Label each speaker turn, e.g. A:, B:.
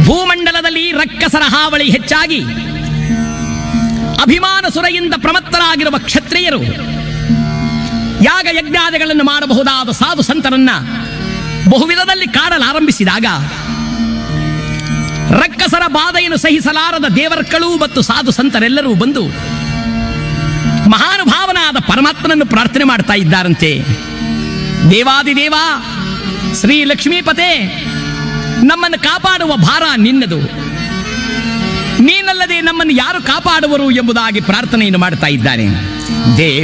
A: ಭೂಮಂಡಲದಲ್ಲಿ ರಕ್ಕಸರ ಹಾವಳಿ ಹೆಚ್ಚಾಗಿ ಅಭಿಮಾನ ಸುರೆಯಿಂದ ಪ್ರಮತ್ತರಾಗಿರುವ ಕ್ಷತ್ರಿಯರು ಯಾಗ ಯಜ್ಞಾದಿಗಳನ್ನು ಮಾಡಬಹುದಾದ ಸಾಧು ಸಂತರನ್ನ ಬಹುವಿಧದಲ್ಲಿ ಕಾಡಲಾರಂಭಿಸಿದಾಗ ರಕ್ಕಸರ ಬಾಧೆಯನ್ನು ಸಹಿಸಲಾರದ ದೇವರ್ಗಳು ಮತ್ತು ಸಾಧು ಸಂತರೆಲ್ಲರೂ ಬಂದು ಮಹಾನುಭಾವನಾದ ಪರಮಾತ್ಮನನ್ನು ಪ್ರಾರ್ಥನೆ ಮಾಡ್ತಾ ಇದ್ದಾರಂತೆ ದೇವಾದಿದೇವ ಶ್ರೀ ಲಕ್ಷ್ಮೀಪತೆ ನಮ್ಮನ್ನು ಕಾಪಾಡುವ ಭಾರ ನಿನ್ನದು ನೀನಲ್ಲದೆ ನಮ್ಮನ್ನು ಯಾರು ಕಾಪಾಡುವರು ಎಂಬುದಾಗಿ ಪ್ರಾರ್ಥನೆಯನ್ನು ಮಾಡ್ತಾ ಇದ್ದಾನೆ ದೇವ